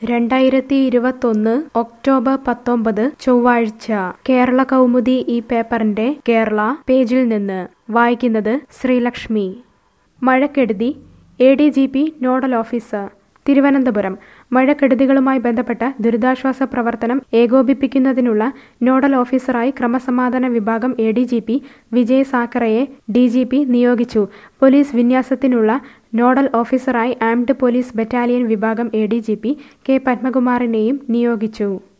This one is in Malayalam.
രണ്ടായിരത്തി ഇരുപത്തൊന്ന് ഒക്ടോബർ പത്തൊമ്പത് ചൊവ്വാഴ്ച കേരള കൗമുദി ഈ പേപ്പറിന്റെ കേരള പേജിൽ നിന്ന് വായിക്കുന്നത് ശ്രീലക്ഷ്മി മഴക്കെടുതി A D G P nodal officer Thiruvananthapuram മഴക്കെടുതികളുമായി ബന്ധപ്പെട്ട ദുരിതാശ്വാസ പ്രവർത്തനം ഏകോപിപ്പിക്കുന്നതിനുള്ള നോഡൽ ഓഫീസറായി ക്രമസമാധാന വിഭാഗം A D G P Vijay സാക്കറയെ ഡി ജി പി നിയോഗിച്ചു പോലീസ് വിന്യാസത്തിനുള്ള നോഡൽ ഓഫീസറായി ആംഡ് പോലീസ് ബറ്റാലിയൻ വിഭാഗം A D G P K പത്മകുമാറിനെയും നിയോഗിച്ചു